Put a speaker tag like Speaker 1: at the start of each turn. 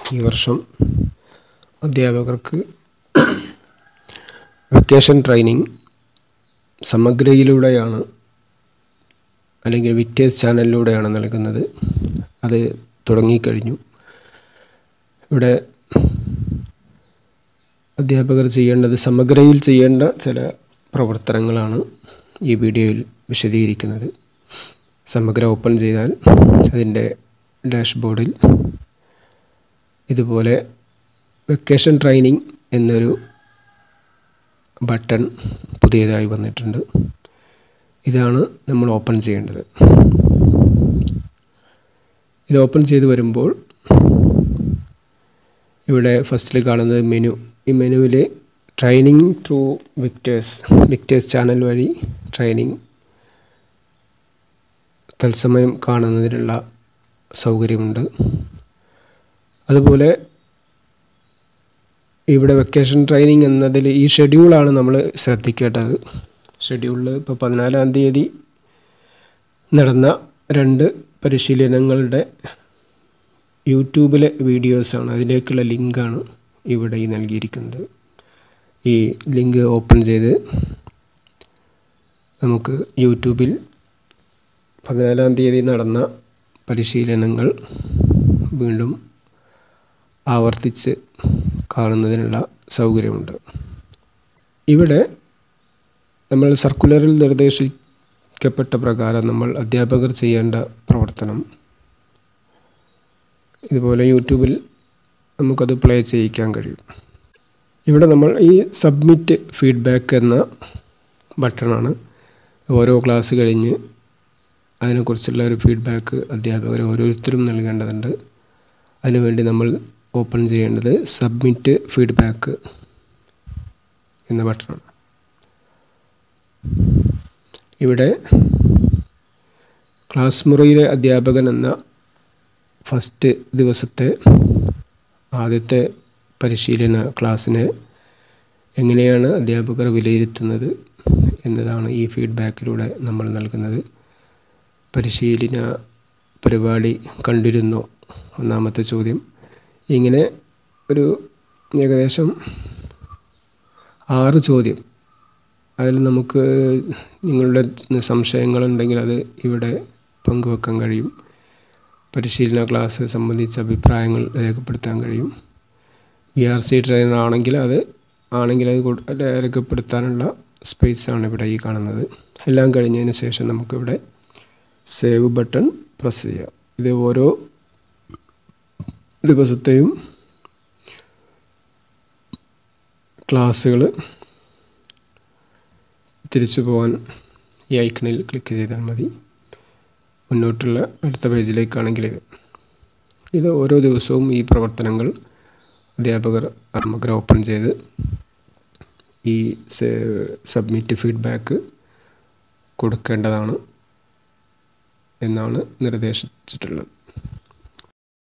Speaker 1: ഈ വർഷം അധ്യാപകർക്ക് വെക്കേഷൻ ട്രെയിനിങ് സമഗ്രയിലൂടെയാണ് അല്ലെങ്കിൽ വിറ്റേഴ്സ് ചാനലിലൂടെയാണ് നൽകുന്നത് അത് തുടങ്ങിക്കഴിഞ്ഞു ഇവിടെ അധ്യാപകർ ചെയ്യേണ്ടത് സമഗ്രയിൽ ചെയ്യേണ്ട ചില പ്രവർത്തനങ്ങളാണ് ഈ വീഡിയോയിൽ വിശദീകരിക്കുന്നത് സമഗ്ര ഓപ്പൺ ചെയ്താൽ അതിൻ്റെ ഡാഷ്ബോർഡിൽ ഇതുപോലെ വെക്കേഷൻ ട്രെയിനിങ് എന്നൊരു ബട്ടൺ പുതിയതായി വന്നിട്ടുണ്ട് ഇതാണ് നമ്മൾ ഓപ്പൺ ചെയ്യേണ്ടത് ഇത് ഓപ്പൺ ചെയ്ത് വരുമ്പോൾ ഇവിടെ ഫസ്റ്റിൽ കാണുന്നത് മെനു ഈ മെനുവിൽ training through Victers Victers channel വഴി ട്രെയിനിങ് തത്സമയം കാണുന്നതിനുള്ള സൗകര്യമുണ്ട് അതുപോലെ ഇവിടെ വെക്കേഷൻ ട്രെയിനിങ് എന്നതിൽ ഈ ഷെഡ്യൂളാണ് നമ്മൾ ശ്രദ്ധിക്കേണ്ടത് ഷെഡ്യൂളിൽ ഇപ്പോൾ പതിനാലാം തീയതി നടന്ന രണ്ട് പരിശീലനങ്ങളുടെ യൂട്യൂബിലെ വീഡിയോസാണ് അതിലേക്കുള്ള ലിങ്കാണ് ഇവിടെ ഈ നൽകിയിരിക്കുന്നത് ഈ ലിങ്ക് ഓപ്പൺ ചെയ്ത് നമുക്ക് യൂട്യൂബിൽ പതിനാലാം തീയതി നടന്ന പരിശീലനങ്ങൾ വീണ്ടും ആവർത്തിച്ച് കാണുന്നതിനുള്ള സൗകര്യമുണ്ട് ഇവിടെ നമ്മൾ സർക്കുലറിൽ നിർദ്ദേശിക്കപ്പെട്ട പ്രകാരം നമ്മൾ അധ്യാപകർ ചെയ്യേണ്ട പ്രവർത്തനം ഇതുപോലെ യൂട്യൂബിൽ നമുക്കത് പ്ലേ ചെയ്യിക്കാൻ കഴിയും ഇവിടെ നമ്മൾ ഈ സബ്മിറ്റ് ഫീഡ്ബാക്ക് എന്ന ബട്ടണാണ് ഓരോ ക്ലാസ് കഴിഞ്ഞ് അതിനെക്കുറിച്ചുള്ള ഒരു ഫീഡ്ബാക്ക് അധ്യാപകർ ഓരോരുത്തരും നൽകേണ്ടതുണ്ട് അതിനുവേണ്ടി നമ്മൾ ഓപ്പൺ ചെയ്യേണ്ടത് സബ്മിറ്റ് ഫീഡ്ബാക്ക് എന്ന ബട്ടണാണ് ഇവിടെ ക്ലാസ് മുറിയിലെ അധ്യാപകൻ എന്ന ഫസ്റ്റ് ദിവസത്തെ ആദ്യത്തെ പരിശീലന ക്ലാസ്സിനെ എങ്ങനെയാണ് അധ്യാപകർ വിലയിരുത്തുന്നത് എന്നതാണ് ഈ ഫീഡ്ബാക്കിലൂടെ നമ്മൾ നൽകുന്നത് പരിശീലന പരിപാടി കണ്ടിരുന്നോ ഒന്നാമത്തെ ചോദ്യം ഇങ്ങനെ ഒരു ഏകദേശം ആറ് ചോദ്യം അതിൽ നമുക്ക് നിങ്ങളുടെ സംശയങ്ങളുണ്ടെങ്കിൽ അത് ഇവിടെ പങ്കുവെക്കാൻ കഴിയും പരിശീലന ക്ലാസ് സംബന്ധിച്ച അഭിപ്രായങ്ങൾ രേഖപ്പെടുത്താൻ കഴിയും വി ആർ സി ട്രെയിനർ ആണെങ്കിൽ അത് ആണെങ്കിൽ അത് രേഖപ്പെടുത്താനുള്ള സ്പേസാണ് ഇവിടെ ഈ കാണുന്നത് എല്ലാം കഴിഞ്ഞതിന് ശേഷം നമുക്കിവിടെ സേവ് ബട്ടൺ പ്രസ് ചെയ്യാം ഇത് ഓരോ ദിവസത്തെയും ക്ലാസ്സുകൾ തിരിച്ചു പോകാൻ ഈ ഐക്കണിൽ ക്ലിക്ക് ചെയ്താൽ മതി മുന്നോട്ടുള്ള അടുത്ത പേജിലേക്കാണെങ്കിൽ ഇത് ഇത് ഓരോ ദിവസവും ഈ പ്രവർത്തനങ്ങൾ അധ്യാപകർ സമഗ്ര ഓപ്പൺ ചെയ്ത് ഈ സബ്മിറ്റ് ഫീഡ്ബാക്ക് കൊടുക്കേണ്ടതാണ് എന്നാണ് നിർദ്ദേശിച്ചിട്ടുള്ളത്